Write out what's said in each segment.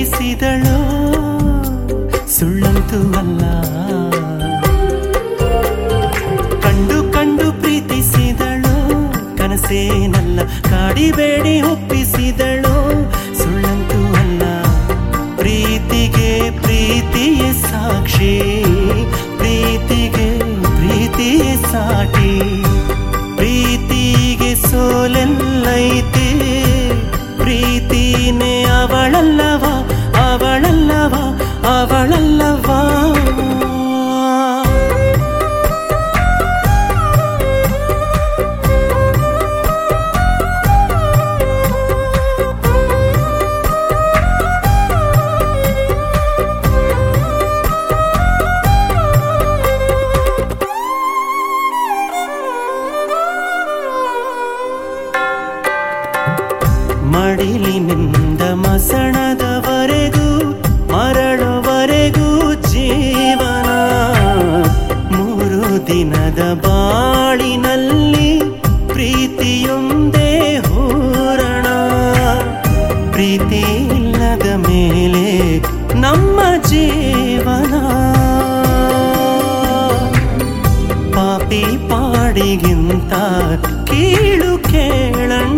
ಪ್ರೀತಿಸಿದಳು ಸುಳ್ಳಂತೂ ಅಲ್ಲ ಕಂಡು ಕಂಡು ಪ್ರೀತಿಸಿದಳು ಕನಸೇನಲ್ಲ ಕಾಡಿಬೇಡಿ ಒಪ್ಪಿಸಿದಳು ಸುಳ್ಳಂತೂ ಅಲ್ಲ ಪ್ರೀತಿಗೆ ಪ್ರೀತಿಯೇ ಸಾಕ್ಷಿ ಪ್ರೀತಿಗೆ ಪ್ರೀತಿಯೇ ಸಾಟಿ ಪ್ರೀತಿಗೆ ಸೋಲೆಲ್ಲೈತೆ ಪ್ರೀತಿನೇ ಅವಳಲ್ಲವ ಅವಳಲ್ಲವ ಅವಳಲ್ಲವಾ ಮಡಿಲಿನಿಂದ ಮಸಣದವರೆಗೂ ಮರಳುವರೆಗೂ ಜೀವನ ಮೂರು ದಿನದ ಬಾಳಿನಲ್ಲಿ ಪ್ರೀತಿಯೊಂದೇ ಹೂರಣ ಪ್ರೀತಿ ಇಲ್ಲದ ಮೇಲೆ ನಮ್ಮ ಜೀವನ ಪಾಪಿ ಪಾಡಿಗಿಂತ ಕೀಳು ಕೇಳಣ್ಣ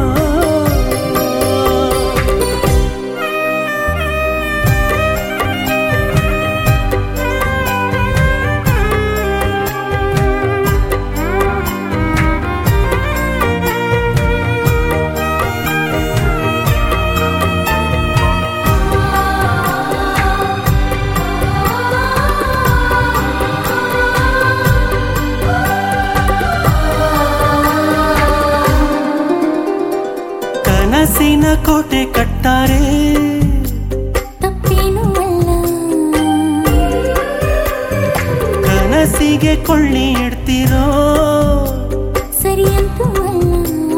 ಕನಸಿನ ಕೋಟೆ ಕಟ್ತಾರೆ ತಪ್ಪೇನೂ ಅಲ್ಲ ಕನಸಿಗೆ ಕೊಳ್ಳಿ ಇಡ್ತಿರೋ ಸರಿಯಂತೂ ಅಲ್ಲ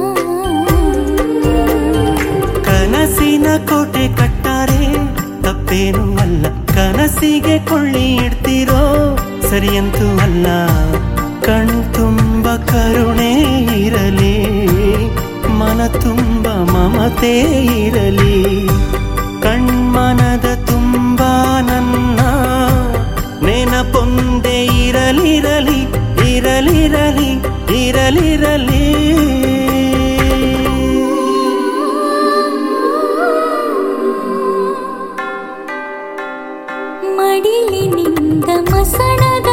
ಕನಸಿನ ಕೋಟೆ ಕಟ್ಟಾರೆ ತಪ್ಪೇನೂ ಅಲ್ಲ ಕನಸಿಗೆ ಕೊಳ್ಳಿ ಇಡ್ತಿರೋ ಸರಿಯಂತೂ ಅಲ್ಲ ಕಣ್ತುಂಬ ಕರುಣೆ ಇರಲಿ ಮನ ತುಂಬ ಮಮತೆ ಇರಲಿ ಕಣ್ಮನದ ತುಂಬ ನನ್ನ ನೆನಪೊಂದೆ ಇರಲಿರಲಿ ಇರಲಿರಲಿ ಇರಲಿರಲಿ ಮಡಿಲಿನಿಂದ ಮಸಣದ